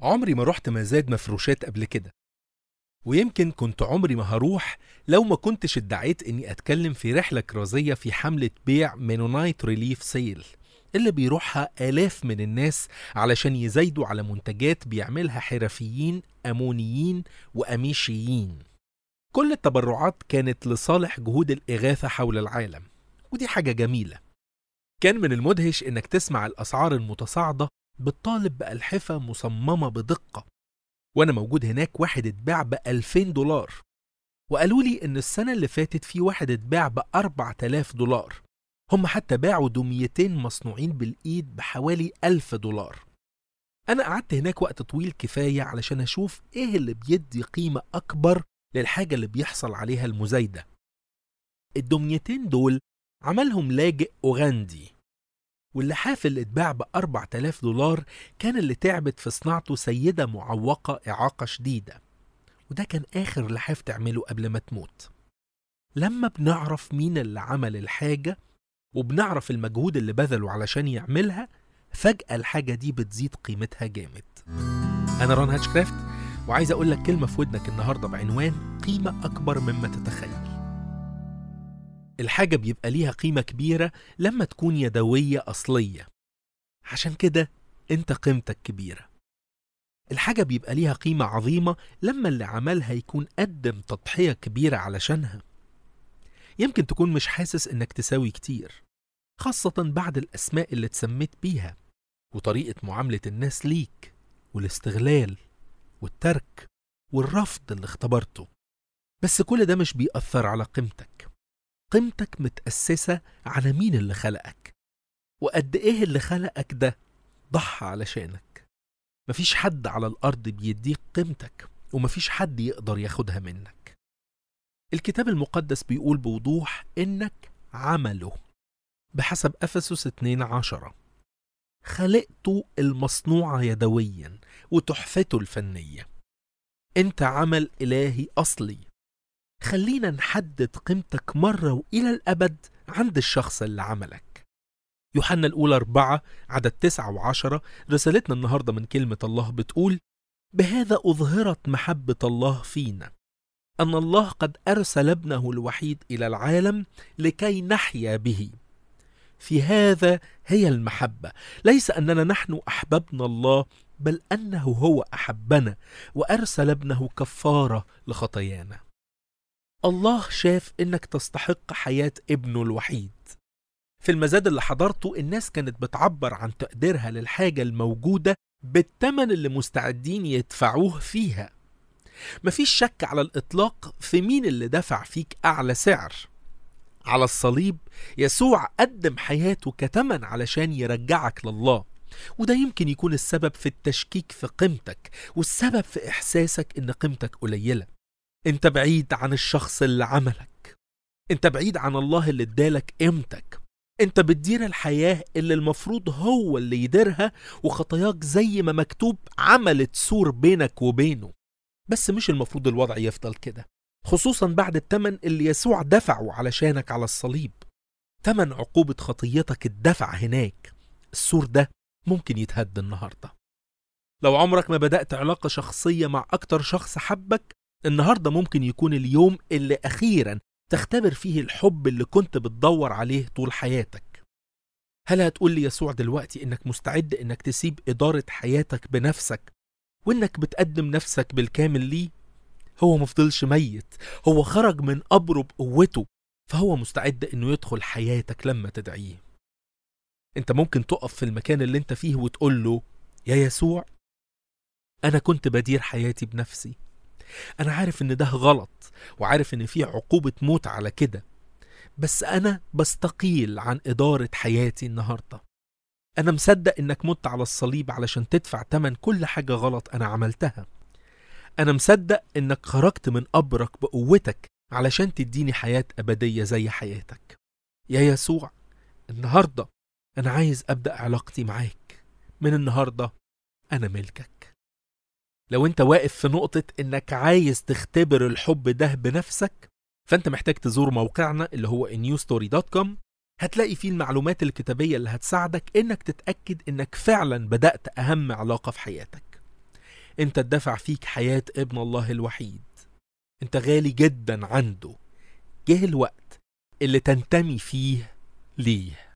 عمري ما رحت مزاد مفروشات قبل كده ويمكن كنت عمري ما هروح لو ما كنتش ادعيت اني اتكلم في رحلة كرازية في حملة بيع مينونايت ريليف سيل اللي بيروحها آلاف من الناس علشان يزايدوا على منتجات بيعملها حرفيين أمونيين وأميشيين كل التبرعات كانت لصالح جهود الإغاثة حول العالم ودي حاجة جميلة كان من المدهش إنك تسمع الأسعار المتصاعدة بتطالب بألحفة مصممة بدقة وأنا موجود هناك واحد اتباع ب 2000 دولار وقالوا لي إن السنة اللي فاتت في واحد اتباع ب 4000 دولار هم حتى باعوا دميتين مصنوعين بالإيد بحوالي 1000 دولار أنا قعدت هناك وقت طويل كفاية علشان أشوف إيه اللي بيدي قيمة أكبر للحاجة اللي بيحصل عليها المزايدة الدميتين دول عملهم لاجئ أوغندي واللحاف اللي اتباع ب 4000 دولار كان اللي تعبت في صناعته سيدة معوقة إعاقة شديدة وده كان آخر لحاف تعمله قبل ما تموت لما بنعرف مين اللي عمل الحاجة وبنعرف المجهود اللي بذله علشان يعملها فجأة الحاجة دي بتزيد قيمتها جامد أنا ران هاتشكرافت وعايز أقول لك كلمة في ودنك النهاردة بعنوان قيمة أكبر مما تتخيل الحاجة بيبقى ليها قيمة كبيرة لما تكون يدوية أصلية عشان كده أنت قيمتك كبيرة الحاجة بيبقى ليها قيمة عظيمة لما اللي عملها يكون قدم تضحية كبيرة علشانها يمكن تكون مش حاسس إنك تساوي كتير خاصة بعد الأسماء اللي اتسميت بيها وطريقة معاملة الناس ليك والاستغلال والترك والرفض اللي اختبرته بس كل ده مش بيأثر على قيمتك قيمتك متأسسة على مين اللي خلقك وقد إيه اللي خلقك ده ضحى علشانك مفيش حد على الأرض بيديك قيمتك ومفيش حد يقدر ياخدها منك الكتاب المقدس بيقول بوضوح إنك عمله بحسب أفسس 2 عشرة خلقته المصنوعة يدويا وتحفته الفنية انت عمل إلهي أصلي خلينا نحدد قيمتك مرة وإلى الأبد عند الشخص اللي عملك يوحنا الأولى أربعة عدد تسعة وعشرة رسالتنا النهاردة من كلمة الله بتقول بهذا أظهرت محبة الله فينا أن الله قد أرسل ابنه الوحيد إلى العالم لكي نحيا به في هذا هي المحبة ليس أننا نحن أحببنا الله بل أنه هو أحبنا وأرسل ابنه كفارة لخطايانا الله شاف إنك تستحق حياة ابنه الوحيد في المزاد اللي حضرته الناس كانت بتعبر عن تقديرها للحاجة الموجودة بالثمن اللي مستعدين يدفعوه فيها مفيش شك على الإطلاق في مين اللي دفع فيك أعلى سعر على الصليب يسوع قدم حياته كتمن علشان يرجعك لله وده يمكن يكون السبب في التشكيك في قيمتك والسبب في إحساسك إن قيمتك قليلة انت بعيد عن الشخص اللي عملك انت بعيد عن الله اللي ادالك قيمتك انت بتدير الحياة اللي المفروض هو اللي يديرها وخطاياك زي ما مكتوب عملت سور بينك وبينه بس مش المفروض الوضع يفضل كده خصوصا بعد التمن اللي يسوع دفعه علشانك على الصليب تمن عقوبة خطيتك اتدفع هناك السور ده ممكن يتهد النهاردة لو عمرك ما بدأت علاقة شخصية مع أكتر شخص حبك النهاردة ممكن يكون اليوم اللي أخيرا تختبر فيه الحب اللي كنت بتدور عليه طول حياتك هل هتقول لي يسوع دلوقتي إنك مستعد إنك تسيب إدارة حياتك بنفسك وإنك بتقدم نفسك بالكامل ليه؟ هو مفضلش ميت هو خرج من قبره بقوته فهو مستعد إنه يدخل حياتك لما تدعيه انت ممكن تقف في المكان اللي انت فيه وتقول له يا يسوع انا كنت بدير حياتي بنفسي انا عارف ان ده غلط وعارف ان في عقوبة موت على كده بس انا بستقيل عن ادارة حياتي النهاردة انا مصدق انك مت على الصليب علشان تدفع تمن كل حاجة غلط انا عملتها انا مصدق انك خرجت من قبرك بقوتك علشان تديني حياة ابدية زي حياتك يا يسوع النهارده أنا عايز أبدأ علاقتي معاك من النهاردة أنا ملكك لو أنت واقف في نقطة إنك عايز تختبر الحب ده بنفسك فأنت محتاج تزور موقعنا اللي هو newstory.com هتلاقي فيه المعلومات الكتابية اللي هتساعدك إنك تتأكد إنك فعلا بدأت أهم علاقة في حياتك انت اتدفع فيك حياة ابن الله الوحيد انت غالي جدا عنده جه الوقت اللي تنتمي فيه ليه